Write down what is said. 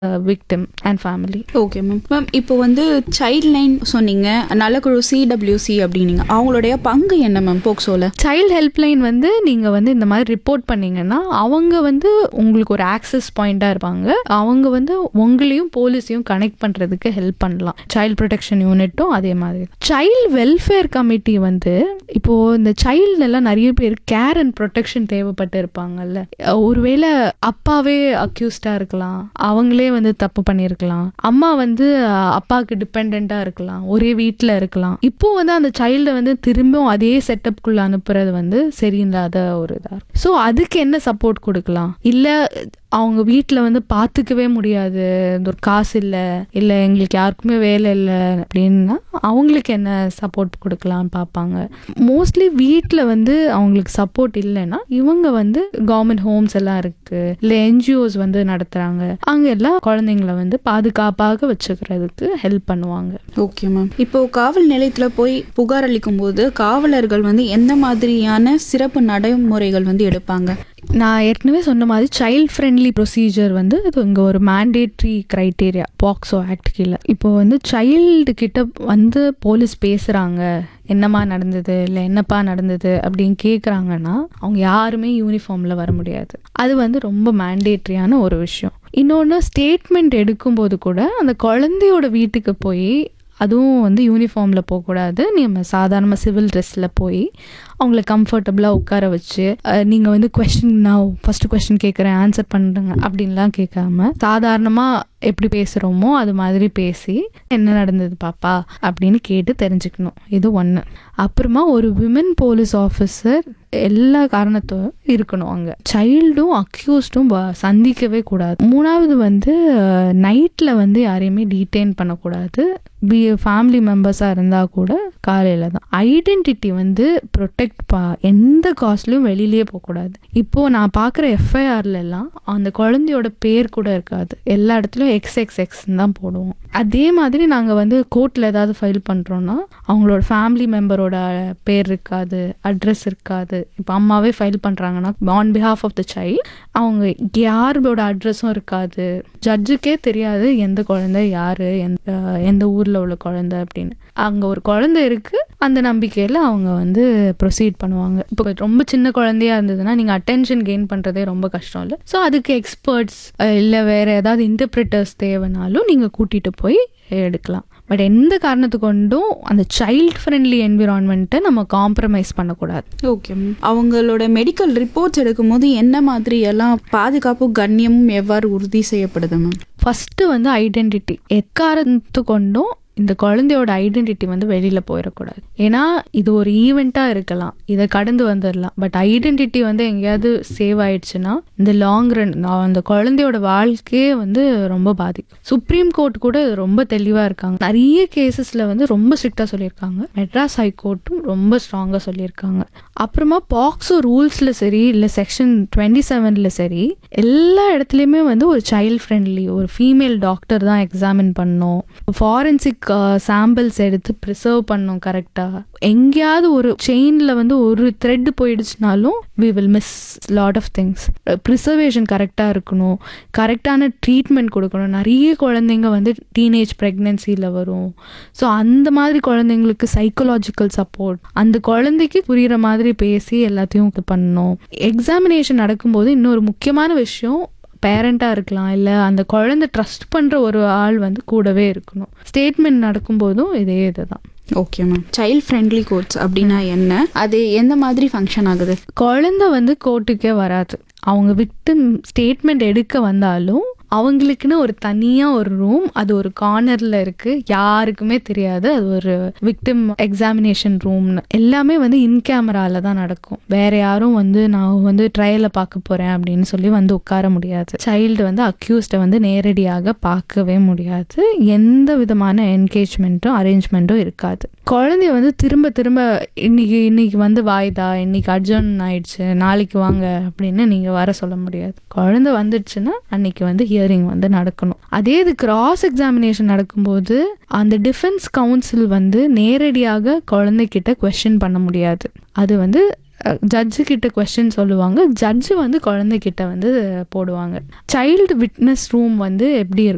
victim and family okay ma'am ma'am இப்போ வந்து child line சொன்னீங்க நல்லக்குழு சிடபிள்யூசி அப்படின்னீங்க அவங்களுடைய பங்கு என்ன மேம் போக்சோல சைல்டு ஹெல்ப்லைன் வந்து நீங்கள் வந்து இந்த மாதிரி ரிப்போர்ட் பண்ணீங்கன்னா அவங்க வந்து உங்களுக்கு ஒரு ஆக்சஸ் பாயிண்ட்டாக இருப்பாங்க அவங்க வந்து உங்களையும் போலீஸையும் கனெக்ட் பண்ணுறதுக்கு ஹெல்ப் பண்ணலாம் சைல்டு ப்ரொடெக்ஷன் யூனிட்டும் அதே மாதிரி சைல்டு வெல்ஃபேர் கமிட்டி வந்து இப்போது இந்த சைல்டு எல்லாம் நிறைய பேர் கேர் அண்ட் ப்ரொடெக்ஷன் தேவைப்பட்டு இருப்பாங்கல்ல ஒருவேளை அப்பாவே அக்யூஸ்டாக இருக்கலாம் அவங்களே வந்து தப்பு பண்ணியிருக்கலாம் அம்மா வந்து அஹ், அப்பாவுக்கு டிபெண்ட்டாக இருக்கலாம் ஒரே வீட்டில் இருக்கலாம் இப்போ வந்து அந்த சைல்டை வந்து திரும்பவும் அதே செட்டப்குள்ளே அனுப்புறது வந்து சரியில்லாத ஒரு இதாக இருக்கும் ஸோ அதுக்கு என்ன சப்போர்ட் கொடுக்கலாம் இல்லை அவங்க வீட்டில் வந்து பார்த்துக்கவே முடியாது இந்த ஒரு காசு இல்லை இல்லை எங்களுக்கு யாருக்குமே வேலை இல்லை அப்படின்னா அவங்களுக்கு என்ன சப்போர்ட் கொடுக்கலாம்னு பார்ப்பாங்க மோஸ்ட்லி வீட்டில் வந்து அவங்களுக்கு சப்போர்ட் இல்லைன்னா இவங்க வந்து கவர்மெண்ட் ஹோம்ஸ் எல்லாம் இருக்கு இல்லை என்ஜிஓஸ் வந்து நடத்துகிறாங்க அங்கே எல்லாம் குழந்தைங்கள வந்து பாதுகாப்பாக வச்சுக்கிறதுக்கு ஹெல்ப் பண்ணுவாங்க ஓகே மேம் இப்போ காவல் நிலையத்துல போய் புகார் அளிக்கும் போது காவலர்கள் வந்து எந்த மாதிரியான சிறப்பு நடைமுறைகள் வந்து எடுப்பாங்க நான் ஏற்கனவே சொன்ன மாதிரி சைல்ட் ஃப்ரெண்ட்லி ப்ரொசீஜர் வந்து இது இங்கே ஒரு மேண்டேட்ரி க்ரைட்டீரியா பாக்ஸோ ஆக்ட் கீழே இப்போ வந்து சைல்டு கிட்ட வந்து போலீஸ் பேசுகிறாங்க என்னம்மா நடந்தது இல்லை என்னப்பா நடந்தது அப்படின்னு கேட்குறாங்கன்னா அவங்க யாருமே யூனிஃபார்மில் வர முடியாது அது வந்து ரொம்ப மேண்டேட்ரியான ஒரு விஷயம் இன்னொன்று ஸ்டேட்மெண்ட் எடுக்கும்போது கூட அந்த குழந்தையோட வீட்டுக்கு போய் அதுவும் வந்து யூனிஃபார்மில் போகக்கூடாது நம்ம சாதாரண சிவில் ட்ரெஸ்ஸில் போய் அவங்கள கம்ஃபர்டபுளாக உட்கார வச்சு நீங்கள் வந்து கொஸ்டின் நான் ஃபஸ்ட்டு கொஸ்டின் கேட்குறேன் ஆன்சர் பண்ணுறேங்க அப்படின்லாம் கேட்காம சாதாரணமாக எப்படி பேசுகிறோமோ அது மாதிரி பேசி என்ன நடந்தது பாப்பா அப்படின்னு கேட்டு தெரிஞ்சுக்கணும் இது ஒன்று அப்புறமா ஒரு விமன் போலீஸ் ஆஃபீஸர் எல்லா காரணத்தும் இருக்கணும் அங்கே சைல்டும் அக்யூஸ்டும் சந்திக்கவே கூடாது மூணாவது வந்து நைட்டில் வந்து யாரையுமே டீடைன் பண்ணக்கூடாது பி ஃபேமிலி மெம்பர்ஸாக இருந்தால் கூட காலையில் தான் ஐடென்டிட்டி வந்து ப்ரொடெக்ட் பா எந்த காஸ்ட்லையும் வெளியிலேயே போகக்கூடாது இப்போது நான் பார்க்குற எஃப்ஐஆர்லலாம் அந்த குழந்தையோட பேர் கூட இருக்காது எல்லா இடத்துலையும் எக்ஸ் எக்ஸ் எக்ஸ்ன்னு தான் போடுவோம் அதே மாதிரி நாங்கள் வந்து கோர்ட்டில் ஏதாவது ஃபைல் பண்ணுறோன்னா அவங்களோட ஃபேமிலி மெம்பரோட பேர் இருக்காது அட்ரஸ் இருக்காது இப்போ அம்மாவே ஃபைல் பண்ணுறாங்கன்னா on behalf of the child அவங்க யாரோட அட்ரஸும் இருக்காது ஜட்ஜுக்கே தெரியாது எந்த குழந்தை யார் எந்த எந்த ஊரில் உள்ள குழந்தை அப்படின்னு அங்கே ஒரு குழந்தை இருக்குது அந்த நம்பிக்கையில் அவங்க வந்து ப்ரொசீட் பண்ணுவாங்க இப்போ ரொம்ப சின்ன குழந்தையா இருந்ததுன்னா நீங்கள் அட்டென்ஷன் கெயின் பண்ணுறதே ரொம்ப கஷ்டம் இல்லை ஸோ அதுக்கு எக்ஸ்பர்ட்ஸ் இல்லை வேறு ஏதாவது இன்டர்பிரிட்டர்ஸ் தேவைனாலும் நீங்கள் கூட்டிகிட்டு போய் எடுக்கலாம் பட் எந்த காரணத்து கொண்டும் அந்த சைல்ட் ஃப்ரெண்ட்லி என்விரான்மெண்ட்டை நம்ம காம்ப்ரமைஸ் பண்ணக்கூடாது ஓகே மேம் அவங்களோட மெடிக்கல் ரிப்போர்ட்ஸ் எடுக்கும்போது என்ன மாதிரி எல்லாம் பாதுகாப்பு கண்ணியமும் எவ்வாறு உறுதி செய்யப்படுது மேம் ஃபஸ்ட்டு வந்து ஐடென்டிட்டி எக்காரணத்து கொண்டும் இந்த குழந்தையோட ஐடென்டிட்டி வந்து வெளியில் போயிடக்கூடாது ஏன்னா இது ஒரு ஈவெண்ட்டாக இருக்கலாம் இதை கடந்து வந்துடலாம் பட் ஐடென்டிட்டி வந்து எங்கேயாவது சேவ் ஆயிடுச்சுன்னா இந்த லாங் ரன் அந்த குழந்தையோட வாழ்க்கையே வந்து ரொம்ப பாதிக்கும் சுப்ரீம் கோர்ட் கூட இது ரொம்ப தெளிவாக இருக்காங்க நிறைய கேசஸில் வந்து ரொம்ப ஸ்ட்ரிக்டாக சொல்லியிருக்காங்க மெட்ராஸ் ஹைகோர்ட்டும் ரொம்ப ஸ்ட்ராங்காக சொல்லியிருக்காங்க அப்புறமா பாக்ஸோ ரூல்ஸில் சரி இல்லை செக்ஷன் டுவெண்ட்டி செவனில் சரி எல்லா இடத்துலையுமே வந்து ஒரு சைல்ட் ஃப்ரெண்ட்லி ஒரு ஃபீமேல் டாக்டர் தான் எக்ஸாமின் பண்ணணும் ஃபாரன்சிக் சாம்பிள்ஸ் எடுத்து ப்ரிசர்வ் பண்ணணும் கரெக்டாக எங்கேயாவது ஒரு செயினில் வந்து ஒரு த்ரெட் போயிடுச்சுனாலும் we will miss lot of things preservation கரெக்டாக இருக்கணும் கரெக்டான ட்ரீட்மெண்ட் கொடுக்கணும் நிறைய குழந்தைங்க வந்து டீனேஜ் ப்ரெக்னென்சியில் வரும் ஸோ அந்த மாதிரி குழந்தைங்களுக்கு சைக்கலாஜிக்கல் சப்போர்ட் அந்த குழந்தைக்கு புரிகிற மாதிரி பேசி எல்லாத்தையும் இது பண்ணணும் எக்ஸாமினேஷன் நடக்கும்போது இன்னொரு முக்கியமான விஷயம் பேரண்ட்டாக இருக்கலாம் இல்லை அந்த குழந்தை ட்ரஸ்ட் பண்ணுற ஒரு ஆள் வந்து கூடவே இருக்கணும் ஸ்டேட்மெண்ட் நடக்கும்போதும் இதே இதுதான் okay ma'am child friendly courts அப்படின்னா என்ன அது எந்த மாதிரி ஃபங்க்ஷன் ஆகுது குழந்தை வந்து கோர்ட்டுக்கே வராது அவங்க விக்டிம் ஸ்டேட்மெண்ட் எடுக்க வந்தாலும் அவங்களுக்குன்னு ஒரு தனியாக ஒரு ரூம் அது ஒரு கார்னரில் இருக்குது யாருக்குமே தெரியாது அது ஒரு விக்டிம் எக்ஸாமினேஷன் ரூம்னு எல்லாமே வந்து இன் கேமராவில் தான் நடக்கும் வேற யாரும் வந்து நான் வந்து ட்ரையலை பார்க்க போகிறேன் அப்படின்னு சொல்லி வந்து உட்கார முடியாது சைல்டு வந்து அக்யூஸ்டை வந்து நேரடியாக பார்க்கவே முடியாது எந்த விதமான என்கேஜ்மெண்ட்டும் அரேஞ்ச்மெண்ட்டும் இருக்காது குழந்தைய வந்து திரும்ப திரும்ப இன்னைக்கு இன்னைக்கு வந்து வாய்தா இன்னைக்கு அர்ஜுன் ஆயிடுச்சு நாளைக்கு வாங்க அப்படின்னு நீங்கள் வர சொல்ல முடியாது குழந்தை வந்துடுச்சுன்னா அன்னைக்கு வந்து ஹியரிங் வந்து நடக்கணும் அதே இது கிராஸ் எக்ஸாமினேஷன் நடக்கும்போது அந்த டிஃபென்ஸ் கவுன்சில் வந்து நேரடியாக குழந்தைகிட்ட கொஸ்டின் பண்ண முடியாது அது வந்து ஜட்ஜு கிட்ட கொஸ்டின் சொல்லுவாங்க ஜட்ஜு வந்து குழந்தைகிட்ட வந்து போடுவாங்க சைல்டு விட்னஸ் ரூம் வந்து எப்படி இருக்கும்